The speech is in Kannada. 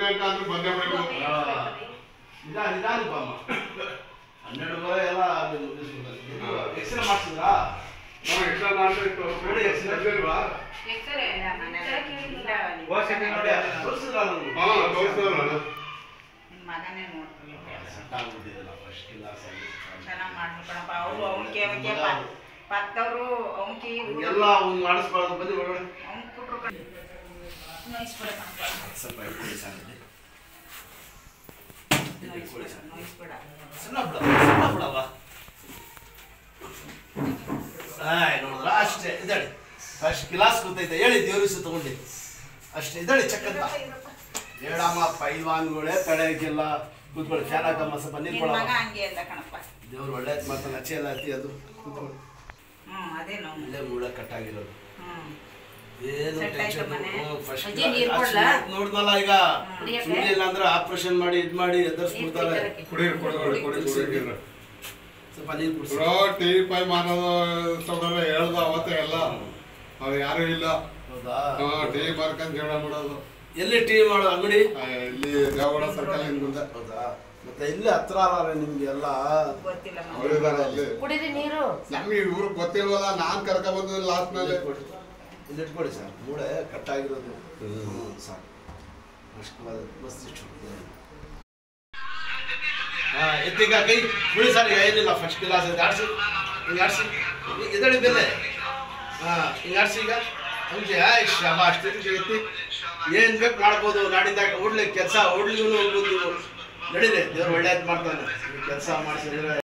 ಗಂಟೆ ಅಂದ್ರೆ ಬಂದೇ ಬಿಡಬೇಕು ನಿಧಾನ ನಿಧಾನ ಬಾಮ್ಮ ಹನ್ನೆರಡುವರೆ ಎಲ್ಲ ಎಕ್ಸ್ರೇ ಮಾಡಿಸಿದ್ರಾ ನಾವು ಎಕ್ಸ್ಟ್ರಾ ನಾಲ್ಕು ನೋಡಿ, extra. ಇಲ್ವಾ ನೋಡಿ ತೋರಿಸಿದ್ರಾ ನನಗೆ? ಹಾ ತೋರಿಸ್ತಾರಲ್ಲ ಮಗನೇ ನೋಡ್ತೀನಿ ಸೆಟ್ ಆಗ್ಬಿಟ್ಟಿದೆಲ್ಲ ಫಸ್ಟ್ ಕ್ಲಾಸ್ ಆಗಿ ಚೆನ್ನಾಗಿ ಮಾಡ್ಬಿಡಪ್ಪ ಅವ್ರು ಅವನಿಗೆ ಅವನಿಗೆ ಪತ್ತವರು ಅವನಿಗೆ ಎಲ್ಲ ಅವ್ನು ಮಾಡಿಸ್ಬಾರ್ದು ಬನ್ನಿ ಒಳಗಡೆ ಅವ್ನು ಕುಟ್ರು ನೋಯಿಸ್ಬಿಡಪ್ಪ ಸ್ವಲ್ಪ ಇಟ್ಕೊಳ್ಳಿ ಸಾಕಿದೆ ಇಟ್ಕೊಳ್ಳಿ ಸಾಕು ನೋಯಿಸ್ಬಿಡ ಸಣ್ಣ ಬಿಡ ಸಣ್ಣ ಬಿಡವ ಆಯ್ ನೋಡಿದ್ರ ಅಷ್ಟೇ ಇದ್ದಾಳೆ ಫಸ್ಟ್ ಕ್ಲಾಸ್ ಕೂತೈತೆ ಹೇಳಿ ದೇವ್ರ ಹೆಸರು ತಗೊಂಡು ಅಷ್ಟೇ ಇದ್ದಾಳೆ ಚಕ್ಕಂತ ಹೇಳಮ್ಮ ಪೈಲ್ವಾನ್ಗಳೇ ತಡೆಯಕ್ಕೆಲ್ಲ ಕೂತ್ಕೊಳ್ಳಿ ಫ್ಯಾನ್ ಹಾಕಮ್ಮ ಸ್ವಲ್ಪ ನೀರು ನಿನ್ ಕೊಡಮ್ಮ ಮಗ ಹಂಗೆ ಅಂದ ಕಣಪ್ಪ ದೇವ್ರು ಒಳ್ಳೇದು ಮಾತಲ್ಲ ಅಚ್ಚೆ ಎಲ್ಲ ಹತ್ತಿ ಅದು ಕೂತ್ಕೊಳ್ಳಿ ಹ್ಮ್ ಅದೇ ನೋವು ಇಲ್ಲೇ ಮೂಳ ಕಟ್ಟಾಗಿರೋದು ಹ್ಮ್ ಏನು Set ಆಯ್ತಾ ಟೆನ್ಷನ್ ಮನೆ? ಫಸ್ಟ್ ಅಜ್ಜಿ, ನೀರ್ ಕೊಡ್ಲಾ? ನೋಡ್ದಲ್ಲ ಈಗ ಕುಡಿಯಕ್ಕೆ? ಸುಮ್ಮನೆ ಇಲ್ಲ ಅಂದ್ರೆ ಆಪರೇಷನ್ ಮಾಡಿ ಇದ್ ಮಾಡಿ ಎದ್ದರ್ಸ್ಬಿಡ್ತಾರೆ ಕುಡೀರಿ ಕೊಡಿ ಕೊಡಿ ಕುಡೀರಿ ಸ್ವಲ್ಪ ನೀರು ಕುಡಿಸಿ ಬ್ರೋ ಟಿ ಪೈ ಮಾರೋದು ಸೌಕರ್ಯ ಹೇಳ್ದ ಅವತ್ತೇ ಎಲ್ಲ ಅವ್ರು ಯಾರು ಇಲ್ಲ ಹೌದಾ ಹಾ ಟಿ ಮಾರ್ಕೊಂಡ್ ಜೀವನ ಮಾಡೋದು ಎಲ್ಲಿ ಟೀ ಮಾಡೋ ಅಂಗಡಿ ಆ, ಇಲ್ಲಿ ದೇವಗಡ ಸರ್ಕಲ್ ಇಂದ ಮುಂದೆ ಹೌದಾ ಮತ್ತೆ ಇಲ್ಲಿ ಹತ್ರ ಅಲ್ಲ ನಿಮ್ಗೆ ಎಲ್ಲ ಗೊತ್ತಿಲ್ಲ ಮಗ. ಅವರಿದ್ದಾರೆ ಅಲ್ಲಿ ಕುಡೀರಿ ನೀರು ನಮ್ಗೆ ಇವ್ರು ಗೊತ್ತಿಲ್ವಲ್ಲ ನಾನ್ ಕರ್ಕ ಬಂದ ಲಾಸ್ಟ್ ನಲ್ಲಿ ಇಲ್ಲಿ ಇಟ್ಕೊಳ್ಳಿ ಸರ್ ಮೂಳೆ ಕಟ್ಟಾಗಿರೋದು ಹ್ಞೂ ಸಾಕು ಅಷ್ಟು ಮಸ್ತ್ ಇಷ್ಟು ಹಾ ಎತ್ತೀಗ ಕೈ ಬಿಡಿ ಸರ್ ಈಗ ಏನಿಲ್ಲ ಫಸ್ಟ್ ಕ್ಲಾಸ್ ಇದೆ ಆಡ್ಸಿ ಹಿಂಗೆ ಆಡ್ಸಿ ಎದಳಿ ಬೆಲೆ ಹಾ ಹಿಂಗೆ ಆಡ್ಸಿ ಈಗ ಹಂಗೆ ಆಯ್ ಶಬ ಅಷ್ಟು ಎತ್ತಿ ಏನ್ ಬೇಕು ಮಾಡ್ಬೋದು ನಾಡಿದ್ದಾಗ ಓಡ್ಲಿ ಕೆಲಸ ಓಡ್ಲಿಗೂ ಹೋಗ್ಬೋದು ನೀವು ನಡೀರಿ ದೇವ್ರು ಒಳ್ಳೇದು ಮಾಡ್ತಾನೆ ಕೆಲಸ ಮಾಡಿಸಿದ್ರೆ